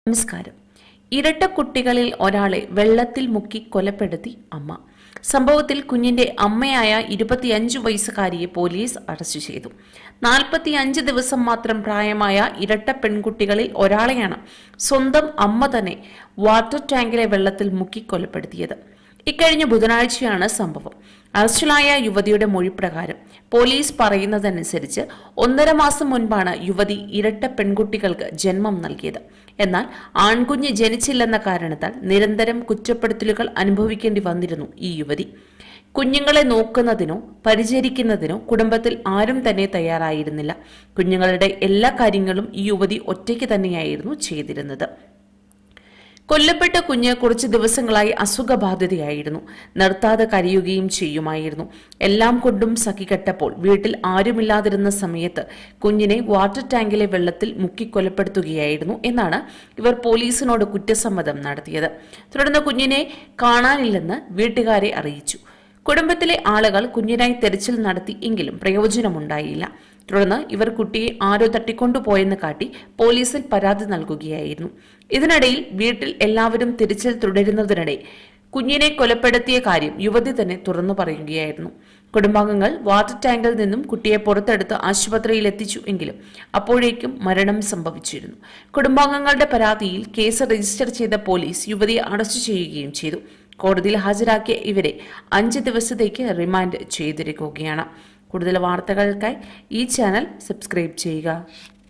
നമസ്കാരം ഇരട്ട കുട്ടികളിൽ ഒരാളെ വെള്ളത്തിൽ മുക്കി കൊലപ്പെടുത്തി അമ്മ സംഭവത്തിൽ കുഞ്ഞിന്റെ അമ്മയായ ഇരുപത്തിയഞ്ചു വയസ്സുകാരിയെ പോലീസ് അറസ്റ്റ് ചെയ്തു നാൽപ്പത്തിയഞ്ച് ദിവസം മാത്രം പ്രായമായ ഇരട്ട പെൺകുട്ടികളിൽ ഒരാളെയാണ് സ്വന്തം അമ്മ തന്നെ വാട്ടർ ടാങ്കിലെ വെള്ളത്തിൽ മുക്കി കൊലപ്പെടുത്തിയത് ഇക്കഴിഞ്ഞ ബുധനാഴ്ചയാണ് സംഭവം അറസ്റ്റിലായ യുവതിയുടെ മൊഴി പ്രകാരം പോലീസ് പറയുന്നതനുസരിച്ച് ഒന്നര മാസം മുൻപാണ് യുവതി ഇരട്ട പെൺകുട്ടികൾക്ക് ജന്മം നൽകിയത് എന്നാൽ ആൺകുഞ്ഞ് ജനിച്ചില്ലെന്ന കാരണത്താൽ നിരന്തരം കുറ്റപ്പെടുത്തലുകൾ അനുഭവിക്കേണ്ടി വന്നിരുന്നു ഈ യുവതി കുഞ്ഞുങ്ങളെ നോക്കുന്നതിനോ പരിചരിക്കുന്നതിനോ കുടുംബത്തിൽ ആരും തന്നെ തയ്യാറായിരുന്നില്ല കുഞ്ഞുങ്ങളുടെ എല്ലാ കാര്യങ്ങളും ഈ യുവതി ഒറ്റയ്ക്ക് തന്നെയായിരുന്നു ചെയ്തിരുന്നത് കൊല്ലപ്പെട്ട കുഞ്ഞ് കുറച്ച് ദിവസങ്ങളായി അസുഖബാധിതയായിരുന്നു നിർത്താതെ കരയുകയും ചെയ്യുമായിരുന്നു എല്ലാം കൊണ്ടും സഖികെട്ടപ്പോൾ വീട്ടിൽ ആരുമില്ലാതിരുന്ന സമയത്ത് കുഞ്ഞിനെ വാട്ടർ ടാങ്കിലെ വെള്ളത്തിൽ മുക്കി കൊലപ്പെടുത്തുകയായിരുന്നു എന്നാണ് ഇവർ പോലീസിനോട് കുറ്റസമ്മതം നടത്തിയത് തുടർന്ന് കുഞ്ഞിനെ കാണാനില്ലെന്ന് വീട്ടുകാരെ അറിയിച്ചു കുടുംബത്തിലെ ആളുകൾ കുഞ്ഞിനായി തെരച്ചിൽ നടത്തി എങ്കിലും പ്രയോജനമുണ്ടായില്ല തുടർന്ന് ഇവർ കുട്ടിയെ ആരോ തട്ടിക്കൊണ്ടുപോയെന്ന് കാട്ടി പോലീസിൽ പരാതി നൽകുകയായിരുന്നു ഇതിനിടയിൽ വീട്ടിൽ എല്ലാവരും തിരച്ചിൽ തുടരുന്നതിനിടെ കുഞ്ഞിനെ കൊലപ്പെടുത്തിയ കാര്യം യുവതി തന്നെ തുറന്നു പറയുകയായിരുന്നു കുടുംബാംഗങ്ങൾ വാട്ടർ ടാങ്കിൽ നിന്നും കുട്ടിയെ പുറത്തെടുത്ത് ആശുപത്രിയിൽ എത്തിച്ചു എങ്കിലും അപ്പോഴേക്കും മരണം സംഭവിച്ചിരുന്നു കുടുംബാംഗങ്ങളുടെ പരാതിയിൽ കേസ് രജിസ്റ്റർ ചെയ്ത പോലീസ് യുവതിയെ അറസ്റ്റ് ചെയ്യുകയും ചെയ്തു കോടതിയിൽ ഹാജരാക്കിയ ഇവരെ അഞ്ച് ദിവസത്തേക്ക് റിമാൻഡ് ചെയ്തിരിക്കുകയാണ് കൂടുതൽ വാർത്തകൾക്കായി ഈ ചാനൽ സബ്സ്ക്രൈബ് ചെയ്യുക